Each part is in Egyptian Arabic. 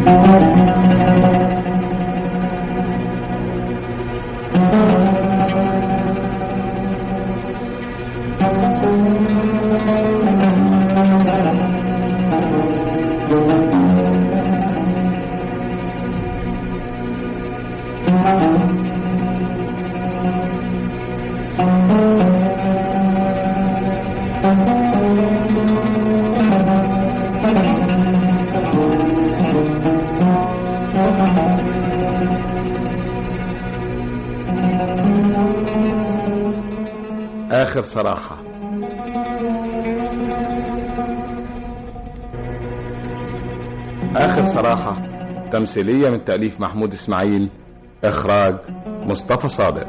آخر صراحة آخر صراحة تمثيلية من تأليف محمود إسماعيل إخراج مصطفى صادق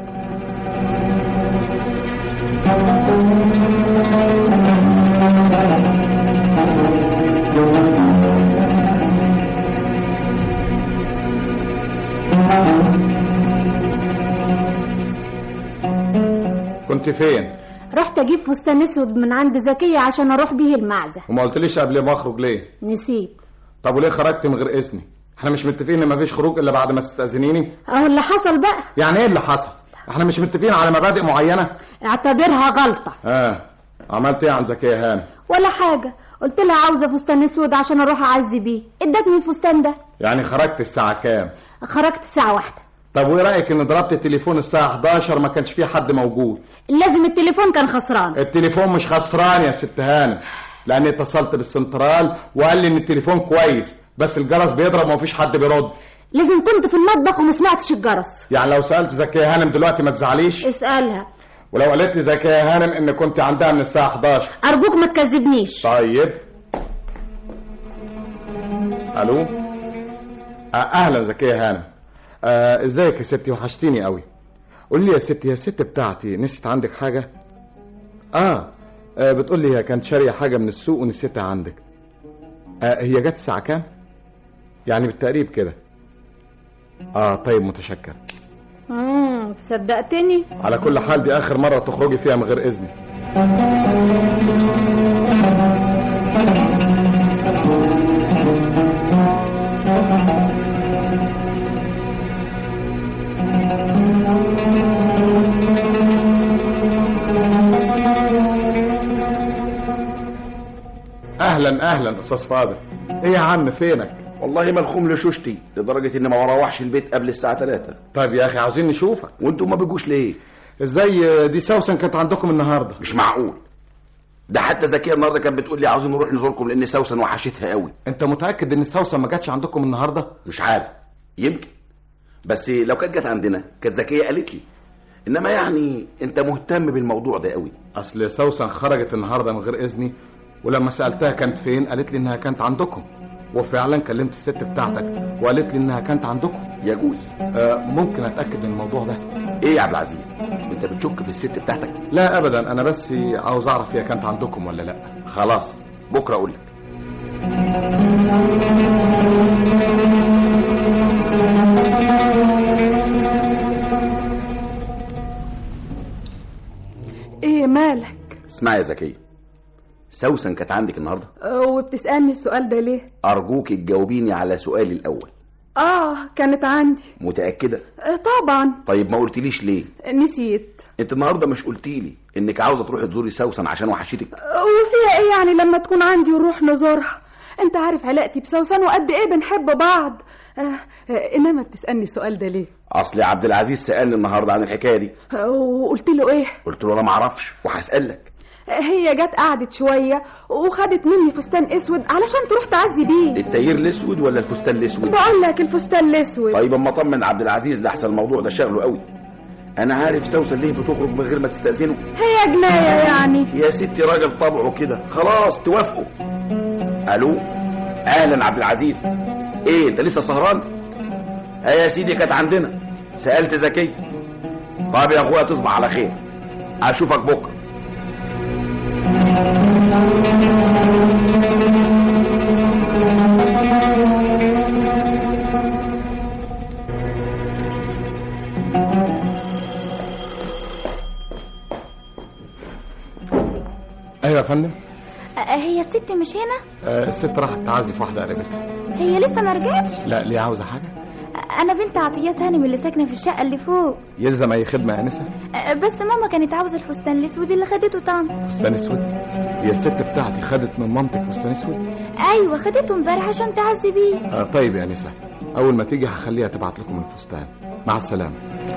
كنت فين؟ رحت اجيب فستان اسود من عند زكية عشان اروح بيه المعزة وما قلتليش قبل ما اخرج ليه؟ نسيت طب وليه خرجت من غير اذني؟ احنا مش متفقين ان مفيش خروج الا بعد ما تستأذنيني؟ اهو اللي حصل بقى يعني ايه اللي حصل؟ احنا مش متفقين على مبادئ معينة؟ اعتبرها غلطة اه عملت ايه عن زكية هانم؟ ولا حاجة قلت لها عاوزة فستان اسود عشان اروح اعزي بيه ادتني الفستان ده يعني خرجت الساعة كام؟ خرجت الساعة واحدة طب وايه رأيك ان ضربت التليفون الساعة 11 ما كانش فيه حد موجود؟ لازم التليفون كان خسران التليفون مش خسران يا ست هانم لاني اتصلت بالسنترال وقال لي ان التليفون كويس بس الجرس بيضرب ومفيش حد بيرد لازم كنت في المطبخ وما سمعتش الجرس يعني لو سألت زكية هانم دلوقتي ما تزعليش اسألها ولو قالت لي زكية هانم ان كنت عندها من الساعة 11 ارجوك ما تكذبنيش طيب الو آه، اهلا زكية هانم آه، ازيك يا ستي وحشتيني قوي قول لي يا ستي يا الست بتاعتي نسيت عندك حاجة اه, آه بتقول لي هي كانت شارية حاجة من السوق ونسيتها عندك آه هي جت الساعة كام يعني بالتقريب كده اه طيب متشكر امم صدقتني على كل حال دي اخر مرة تخرجي فيها من غير اذني اهلا اهلا استاذ فاضل ايه يا عم فينك والله ملخوم لشوشتي لدرجة إني ما بروحش البيت قبل الساعة 3 طيب يا اخي عاوزين نشوفك وانتم ما بيجوش ليه؟ ازاي دي سوسن كانت عندكم النهارده مش معقول ده حتى زكية النهارده كانت بتقول لي عاوزين نروح نزوركم لأن سوسن وحشتها قوي انت متاكد ان السوسن ما جاتش عندكم النهارده مش عارف يمكن بس لو كانت جت عندنا كانت زكية قالت لي إنما يعني أنت مهتم بالموضوع ده قوي اصل سوسن خرجت النهارده من غير اذني ولما سالتها كانت فين قالت لي انها كانت عندكم وفعلا كلمت الست بتاعتك وقالت لي انها كانت عندكم يجوز آه ممكن اتاكد من الموضوع ده إيه يا عبد العزيز؟ أنت بتشك في الست بتاعتك؟ لا ابدا انا بس عاوز اعرف هي كانت عندكم ولا لا خلاص بكرة أقول لك ايه مالك اسمعي يا زكية سوسن كانت عندك النهارده؟ أه، وبتسألني السؤال ده ليه أرجوك تجاوبيني على سؤالي الأول اه كانت عندي متأكدة؟ أه، طبعا طيب ما قلتليش ليه؟ نسيت انت النهارده مش قلتيلي انك عاوزه تروحي تزوري سوسن عشان وحشتك أه، وفيها ايه يعني لما تكون عندي ونروح نزورها انت عارف علاقتي بسوسن وقد ايه بنحب بعض آه آه انما بتسألني السؤال ده ليه اصل عبد العزيز سالني النهارده عن الحكايه دي أه، وقلت له ايه قلت له انا ما اعرفش وهسالك هي جت قعدت شوية وخدت مني فستان اسود علشان تروح تعزي بيه التاير الاسود ولا الفستان الاسود بقول لك الفستان الاسود طيب اما اطمن عبد العزيز لحسن الموضوع ده شغله قوي انا عارف سوسن ليه بتخرج من غير ما تستاذنه هي جناية يعني يا ستي راجل طبعه كده خلاص توافقوا الو اهلا عبد العزيز ايه انت لسه سهران ها يا سيدي كانت عندنا سالت زكي طب يا اخويا تصبح على خير اشوفك بكره ايوه يا فندم هي الست مش هنا آه الست راحت تعزي في واحده قريبتها هي لسه ما رجعتش لا ليه عاوزه حاجه انا بنت عطيات هانم اللي ساكنه في الشقه اللي فوق يلزم اي خدمه يا انسه أه، بس ماما كانت عاوزه الفستان الاسود اللي خدته طنط فستان اسود هي الست بتاعتي خدت من مامتك فستان اسود ايوه خدته امبارح عشان تعزي بيه آه طيب يا انسه اول ما تيجي هخليها تبعت لكم الفستان مع السلامه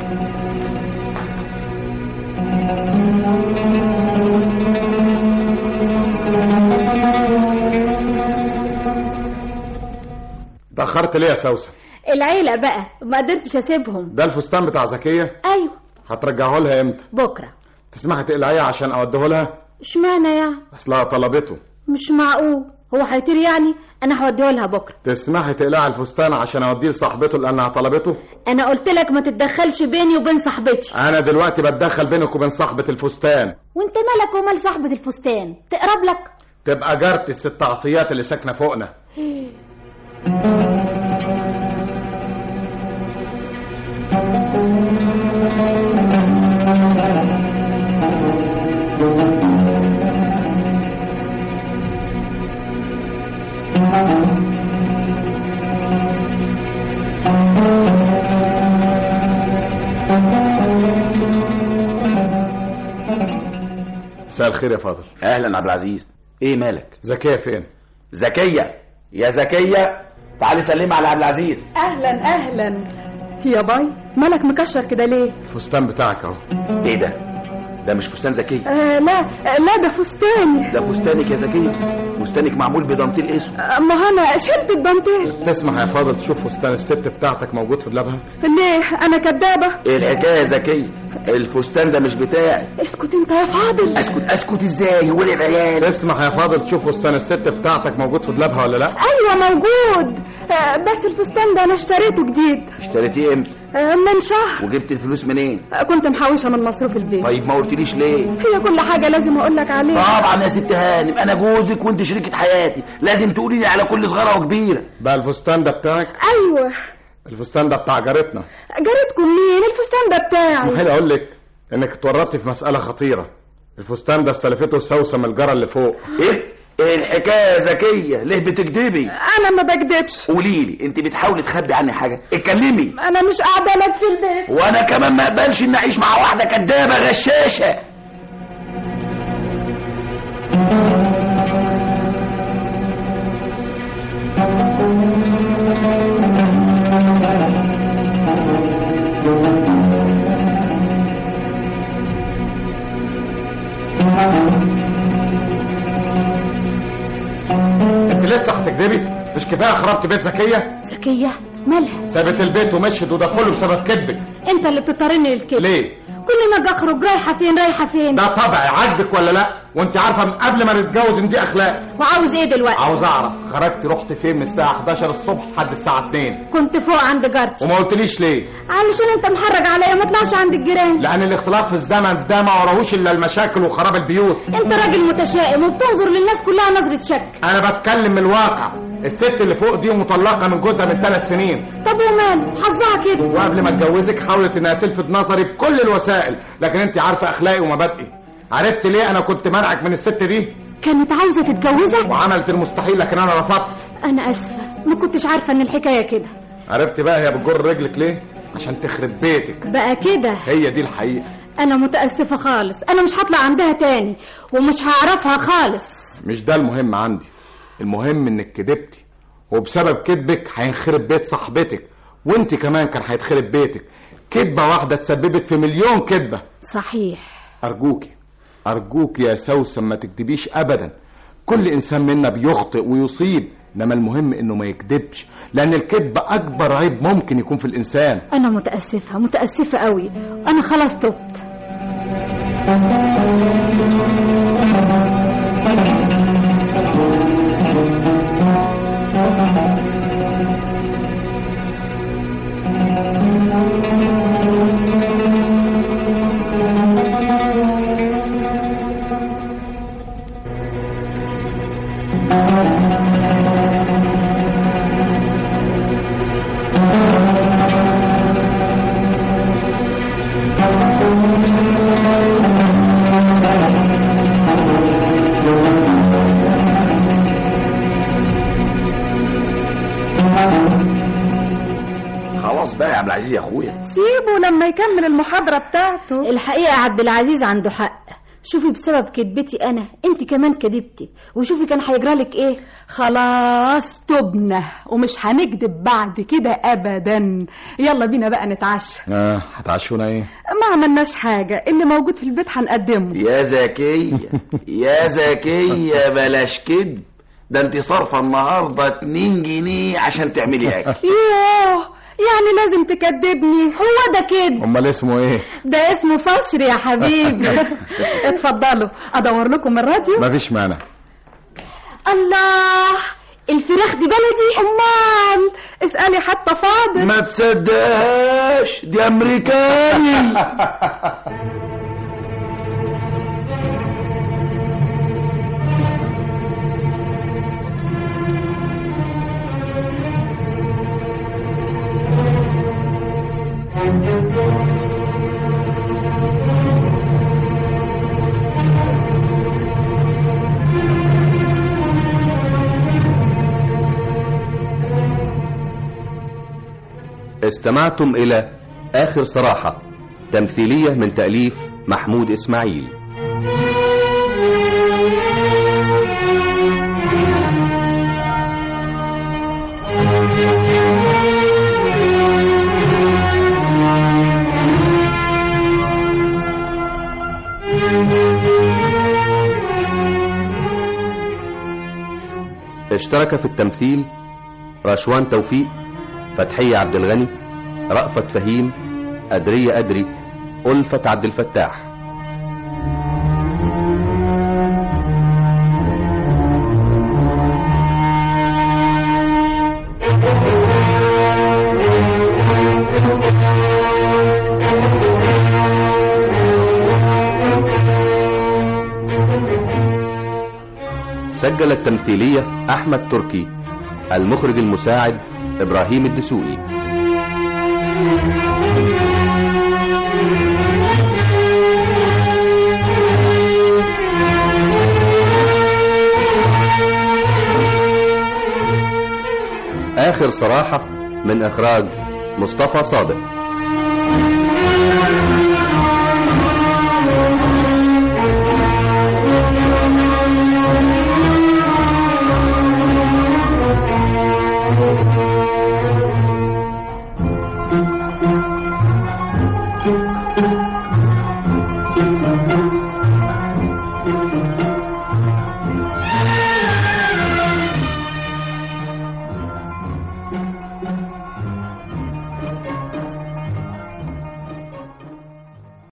تأخرت ليه يا سوسن؟ العيلة بقى ما قدرتش اسيبهم ده الفستان بتاع زكية ايوه هترجعه لها امتى؟ بكرة تسمحي تقلعيه عشان اوديه لها؟ اشمعنى يعني اصلها طلبته مش معقول هو هيطير يعني انا هوديه لها بكرة تسمحي تقلعي الفستان عشان اوديه لصاحبته لانها طلبته؟ انا قلت لك ما تتدخلش بيني وبين صاحبتي انا دلوقتي بتدخل بينك وبين صاحبة الفستان وانت مالك ومال صاحبة الفستان تقرب لك تبقى جارتي الست عطيات اللي ساكنة فوقنا مساء الخير يا فاضل اهلا عبد العزيز ايه مالك زكية فين؟ زكيه يا زكيه تعالي سلمي على عبد العزيز اهلا اهلا يا باي مالك مكشر كده ليه الفستان بتاعك اهو ايه ده ده مش فستان زكيه آه لا آه لا ده فستاني ده فستانك يا زكيه فستانك معمول بدانتيل اسود آه، ما انا شلت الدانتيل تسمح يا فاضل تشوف فستان الست بتاعتك موجود في دولابها؟ ليه انا كدابة ايه الحكايه يا زكيه الفستان ده مش بتاعي اسكت انت يا فاضل اسكت اسكت ازاي هو العيال تسمح يا فاضل تشوف فستان الست بتاعتك موجود في دولابها ولا لا؟ ايوه موجود آه بس الفستان ده انا اشتريته جديد اشتريتيه امتى آه من شهر وجبت الفلوس منين آه كنت محوشة من مصروف البيت طيب ما قلتليش ليه هي كل حاجة لازم اقول لك عليها طبعا يا ست هانم انا جوزك وانت شريكة حياتي لازم تقولي لي على كل صغيره وكبيره بقى الفستان ده بتاعك؟ ايوه الفستان ده بتاع جارتنا جارتكم مين الفستان ده بتاعي اسمحي لي اقول لك انك اتورطتي في مسألة خطيرة الفستان ده استلفته السوسم الجارة اللي فوق ايه ايه الحكايه يا زكيه ليه بتكدبي انا ما بكدبش قولي لي انت بتحاولي تخبي عني حاجه اتكلمي انا مش قاعدة لك في البيت وانا كمان ما اقبلش ان اعيش مع واحده كدابه غشاشه انت لسه هتكذبي مش كفايه خربت بيت زكيه زكية مالها سابت البيت ومشيت وده كله بسبب كذبك انت اللي بتضطرني للكده ليه كل ما اجي اخرج رايحة فين رايحة فين ده طبع عاجبك ولا لا وانت عارفه من قبل ما نتجوز ان دي اخلاق وعاوز ايه دلوقتي عاوز اعرف خرجت رحت فين من الساعه 11 الصبح لحد الساعه 2 كنت فوق عند جارتي وما قلتليش ليه علشان انت محرج عليا ما اطلعش عند الجيران لان الاختلاط في الزمن ده ما وراهوش الا المشاكل وخراب البيوت انت راجل متشائم وبتنظر للناس كلها نظرة شك انا بتكلم من الواقع الست اللي فوق دي مطلقه من جوزها من ثلاث سنين طب وماله حظها كده وقبل ما اتجوزك حاولت انها تلفت نظري بكل الوسائل لكن انت عارفه اخلاقي ومبادئي عرفت ليه انا كنت منعك من الست دي كانت عاوزة تتجوزك وعملت المستحيل لكن انا رفضت انا اسفة ما كنتش عارفة ان الحكاية كده عرفت بقى هي بتجر رجلك ليه عشان تخرب بيتك بقى كده هي دي الحقيقه انا متأسفة خالص انا مش هطلع عندها تاني ومش هعرفها خالص مش ده المهم عندي المهم انك كدبتي وبسبب كدبك هينخرب بيت صاحبتك وانت كمان كان هيتخرب بيتك كدبه واحده تسببت في مليون كدبه صحيح أرجوكي أرجوك يا سوسن ما تكذبيش أبدا كل إنسان منا بيخطئ ويصيب إنما المهم إنه ما يكذبش لأن الكذب أكبر عيب ممكن يكون في الإنسان انا متأسفة متأسفة قوي انا خلاص تبت خلاص بقى يا عبد العزيز يا اخويا سيبه لما يكمل المحاضرة بتاعته الحقيقة يا عبد العزيز عنده حق شوفي بسبب كدبتي انا انت كمان كدبتي وشوفي كان هيجرالك ايه خلاص تبنا ومش هنكذب بعد كده ابدا يلا بينا بقى نتعشى اه هتعشونا ايه ما عملناش حاجة اللي موجود في البيت هنقدمه يا زكية يا زكية بلاش كدب ده انت صارفة النهاردة 2 جنيه عشان تعملي اكل يوه يعني لازم تكدبني هو ده كده امال اسمه ايه ده اسمه فشر يا حبيبي اتفضلوا ادور لكم الراديو مفيش مانع الله الفراخ دي بلدي امال اسألي حتى فاضل ما تصدقهاش دي امريكاني استمعتم إلى آخر صراحة تمثيلية من تأليف محمود إسماعيل اشترك في التمثيل رشوان توفيق فتحية عبد الغني رأفت فهيم أدرية أدري ألفة عبد الفتاح سجل التمثيلية أحمد تركي المخرج المساعد إبراهيم الدسوقي آخر صراحة من إخراج مصطفى صادق